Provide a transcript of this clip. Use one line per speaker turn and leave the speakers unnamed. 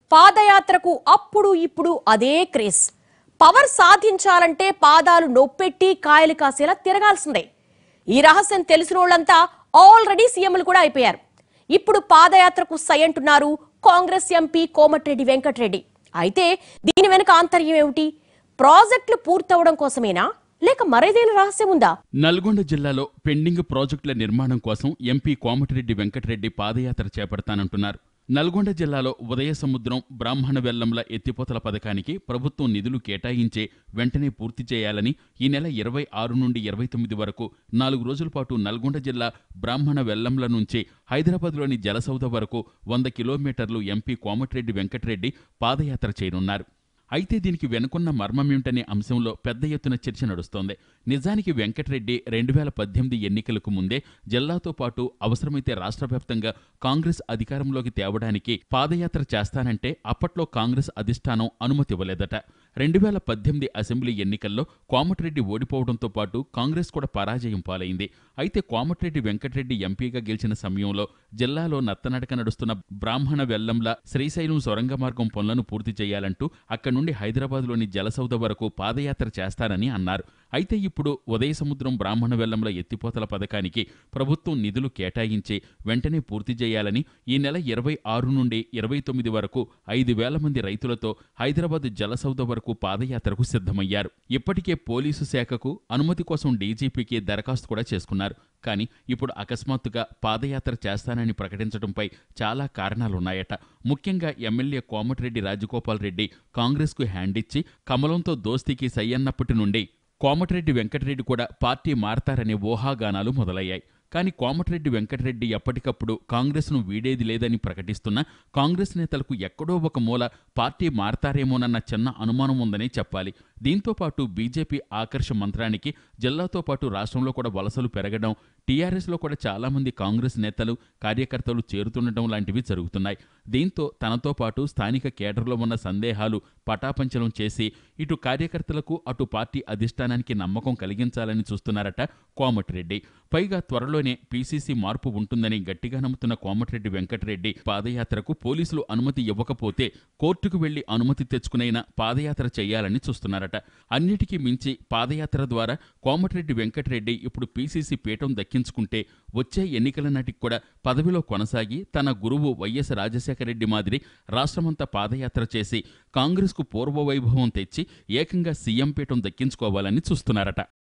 పాదయాత్రకు అప్పుడు ఇప్పుడు అదే క్రేజ్ పవర్ సాధించాలంటే పాదాలు నొప్పెట్టి కాయలు కాసేలా తిరగాల్సిందే ఈ రహస్యం తెలిసిన వాళ్ళంతా ఆల్రెడీ సీఎంలు కూడా అయిపోయారు ఇప్పుడు పాదయాత్రకు సై అంటున్నారు కాంగ్రెస్ ఎంపీ కోమటిరెడ్డి వెంకటరెడ్డి అయితే దీని వెనుక ఆంతర్యం ఏమిటి ప్రాజెక్టులు పూర్తవడం కోసమేనా లేక మరేదైనా రహస్యం ఉందా
నల్గొండ జిల్లాలో పెండింగ్ ప్రాజెక్టుల నిర్మాణం కోసం ఎంపీ కోమటిరెడ్డి వెంకటరెడ్డి పాదయాత్ర చేపడతానంటున్నారు నల్గొండ జిల్లాలో ఉదయ సముద్రం బ్రాహ్మణ వెల్లంల ఎత్తిపోతల పథకానికి ప్రభుత్వం నిధులు కేటాయించే వెంటనే పూర్తి చేయాలని ఈ నెల ఇరవై ఆరు నుండి ఇరవై తొమ్మిది వరకు నాలుగు రోజుల పాటు నల్గొండ జిల్లా బ్రాహ్మణ వెల్లంల నుంచి హైదరాబాద్లోని జలసౌధ వరకు వంద కిలోమీటర్లు ఎంపీ కోమటిరెడ్డి వెంకటరెడ్డి పాదయాత్ర చేయనున్నారు అయితే దీనికి వెనుకున్న మర్మమేమిటనే అంశంలో పెద్ద ఎత్తున చర్చ నడుస్తోంది నిజానికి వెంకటరెడ్డి రెండు వేల పద్దెనిమిది ఎన్నికలకు ముందే జిల్లాతో పాటు అవసరమైతే రాష్ట్ర వ్యాప్తంగా కాంగ్రెస్ అధికారంలోకి తేవడానికి పాదయాత్ర చేస్తానంటే అప్పట్లో కాంగ్రెస్ అధిష్టానం అనుమతి ఇవ్వలేదట రెండు వేల పద్దెనిమిది అసెంబ్లీ ఎన్నికల్లో కోమటిరెడ్డి ఓడిపోవడంతో పాటు కాంగ్రెస్ కూడా పరాజయం పాలైంది అయితే కోమటిరెడ్డి వెంకటరెడ్డి ఎంపీగా గెలిచిన సమయంలో జిల్లాలో నత్తనడక నడుస్తున్న బ్రాహ్మణ వెల్లంల శ్రీశైలం సొరంగ మార్గం పనులను పూర్తి చేయాలంటూ అక్కడి నుండి హైదరాబాద్లోని జలసౌధ వరకు పాదయాత్ర చేస్తారని అన్నారు అయితే ఇప్పుడు ఉదయ సముద్రం బ్రాహ్మణ వెల్లంల ఎత్తిపోతల పథకానికి ప్రభుత్వం నిధులు కేటాయించి వెంటనే పూర్తి చేయాలని ఈ నెల ఇరవై ఆరు నుండి ఇరవై తొమ్మిది వరకు ఐదు వేల మంది రైతులతో హైదరాబాద్ జలసౌధ వరకు పాదయాత్రకు సిద్ధమయ్యారు ఇప్పటికే పోలీసు శాఖకు అనుమతి కోసం డీజీపీకి దరఖాస్తు కూడా చేసుకున్నారు కానీ ఇప్పుడు అకస్మాత్తుగా పాదయాత్ర చేస్తానని ప్రకటించడంపై చాలా కారణాలున్నాయట ముఖ్యంగా ఎమ్మెల్యే కోమటిరెడ్డి రాజగోపాల్ రెడ్డి కాంగ్రెస్కు హ్యాండ్ ఇచ్చి కమలంతో దోస్తీకి సయ్యన్నప్పటి నుండి కోమటిరెడ్డి వెంకటరెడ్డి కూడా పార్టీ మారతారనే ఊహాగానాలు మొదలయ్యాయి కానీ కోమటిరెడ్డి వెంకటరెడ్డి ఎప్పటికప్పుడు కాంగ్రెస్ను వీడేది లేదని ప్రకటిస్తున్నా కాంగ్రెస్ నేతలకు ఎక్కడో ఒక మూల పార్టీ మారతారేమోనన్న చిన్న అనుమానం ఉందనే చెప్పాలి దీంతో పాటు బీజేపీ ఆకర్ష మంత్రానికి జిల్లాతో పాటు రాష్ట్రంలో కూడా వలసలు పెరగడం టీఆర్ఎస్లో కూడా చాలామంది కాంగ్రెస్ నేతలు కార్యకర్తలు చేరుతుండటం లాంటివి జరుగుతున్నాయి దీంతో తనతో పాటు స్థానిక కేడర్లో ఉన్న సందేహాలు పటాపంచలం చేసి ఇటు కార్యకర్తలకు అటు పార్టీ అధిష్టానానికి నమ్మకం కలిగించాలని చూస్తున్నారట కోమటిరెడ్డి పైగా త్వరలోనే పీసీసీ మార్పు ఉంటుందని గట్టిగా నమ్ముతున్న కోమటిరెడ్డి వెంకటరెడ్డి పాదయాత్రకు పోలీసులు అనుమతి ఇవ్వకపోతే కోర్టుకు వెళ్లి అనుమతి తెచ్చుకునైనా పాదయాత్ర చేయాలని చూస్తున్నారట అన్నిటికీ మించి పాదయాత్ర ద్వారా కోమటిరెడ్డి వెంకటరెడ్డి ఇప్పుడు పీసీసీ పీఠం దక్కించుకుంటే వచ్చే ఎన్నికల నాటికి కూడా పదవిలో కొనసాగి తన గురువు వైఎస్ రాజశేఖర రెడ్డి మాదిరి రాష్ట్రమంతా పాదయాత్ర చేసి కాంగ్రెస్కు పూర్వ వైభవం తెచ్చి ఏకంగా సీఎం పీఠం దక్కించుకోవాలని చూస్తున్నారట